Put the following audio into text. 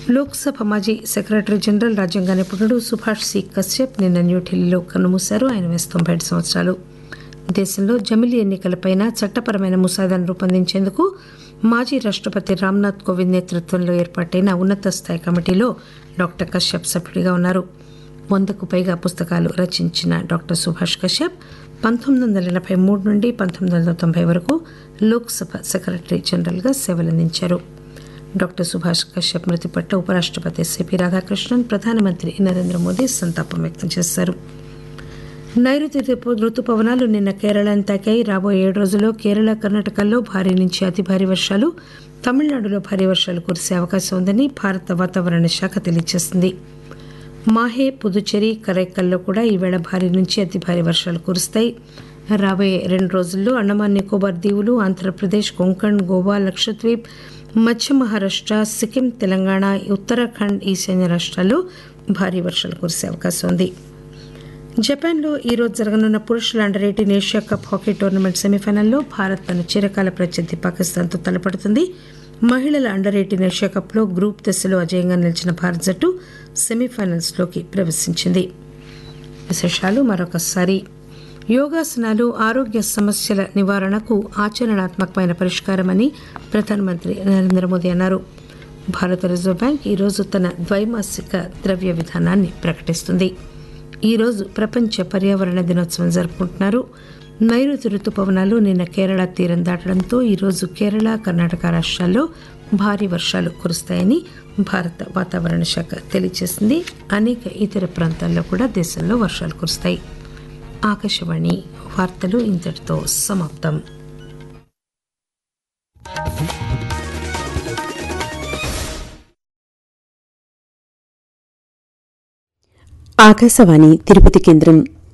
లోక్సభ మాజీ secretary general రాజ్యాంగ నిపుణుడు సుభాష్ సి కశ్యప్ నిన్న న్యూఢిల్లీలో కన్నుమూశారు ఆయన వయసు తొంభై ఏడు సంవత్సరాలు దేశంలో జమిలీ ఎన్నికలపైన చట్టపరమైన ముసాదాను రూపొందించేందుకు మాజీ రాష్టపతి రామ్నాథ్ కోవింద్ నేతృత్వంలో ఏర్పాటైన ఉన్నత స్థాయి కమిటీలో డాక్టర్ కశ్యప్ సభ్యుడిగా ఉన్నారు వందకు పైగా పుస్తకాలు రచించిన డాక్టర్ సుభాష్ కశ్యప్ పంతొమ్మిది వందల ఎనభై మూడు నుండి పంతొమ్మిది వందల తొంభై వరకు లోక్సభ సెక్రటరీ జనరల్గా సేవలందించారు డాక్టర్ సుభాష్ కశ్యప్ మృతి పట్ల ఉపరాష్టపతి సిపి రాధాకృష్ణన్ ప్రధానమంత్రి నరేంద్ర మోదీ సంతాపం వ్యక్తం చేశారు నైరుతి రుతు- రుతుపవనాలు నిన్న కేరళను తాకాయి రాబోయే ఏడు రోజుల్లో కేరళ కర్ణాటకల్లో భారీ నుంచి అతి భారీ వర్షాలు తమిళనాడులో భారీ వర్షాలు కురిసే అవకాశం ఉందని భారత వాతావరణ శాఖ తెలియజేసింది మాహే పుదుచ్చేరి కరైకల్లో కూడా ఈవేళ భారీ నుంచి అతి భారీ వర్షాలు కురుస్తాయి రాబోయే రెండు రోజుల్లో అండమాన్ నికోబార్ దీవులు ఆంధ్రప్రదేశ్ కొంకణ్ గోవా లక్షద్వీప్ మధ్య మహారాష్ట్ర సిక్కిం తెలంగాణ ఉత్తరాఖండ్ ఈశాన్య రాష్ట్రాల్లో భారీ వర్షాలు కురిసే అవకాశం ఉంది జపాన్లో ఈరోజు జరగనున్న పురుషుల under eighteen Asia cup hockey tournament సెమీఫైనల్లో భారత్ తన చిరకాల ప్రత్యర్థి పాకిస్తాన్తో తలపడుతుంది మహిళల అండర్ ఎయిటీన్ ఏషియా కప్లో గ్రూప్ దశలో అజయంగా నిలిచిన భారత జట్టు సెమీఫైనల్స్లోకి ప్రవేశించింది విశేషాలు మరొకసారి యోగాసనాలు ఆరోగ్య సమస్యల నివారణకు ఆచరణాత్మకమైన పరిష్కారమని ప్రధానమంత్రి నరేంద్ర మోదీ అన్నారు భారత రిజర్వ్ బ్యాంక్ ఈరోజు తన ద్వైమాసిక ద్రవ్య విధానాన్ని ప్రకటిస్తుంది ఈరోజు ప్రపంచ పర్యావరణ దినోత్సవం జరుపుకుంటున్నారు నైరుతి రుతుపవనాలు నిన్న కేరళ తీరం దాటడంతో ఈరోజు కేరళ కర్ణాటక రాష్ట్రాల్లో భారీ వర్షాలు కురుస్తాయని భారత వాతావరణ శాఖ తెలియజేసింది అనేక ఇతర ప్రాంతాల్లో కూడా దేశంలో వర్షాలు కురుస్తాయి ఆకాశవాణి వార్తలు ఇంతటితో సమాప్తం ఆకాశవాణి తిరుపతి కేంద్రం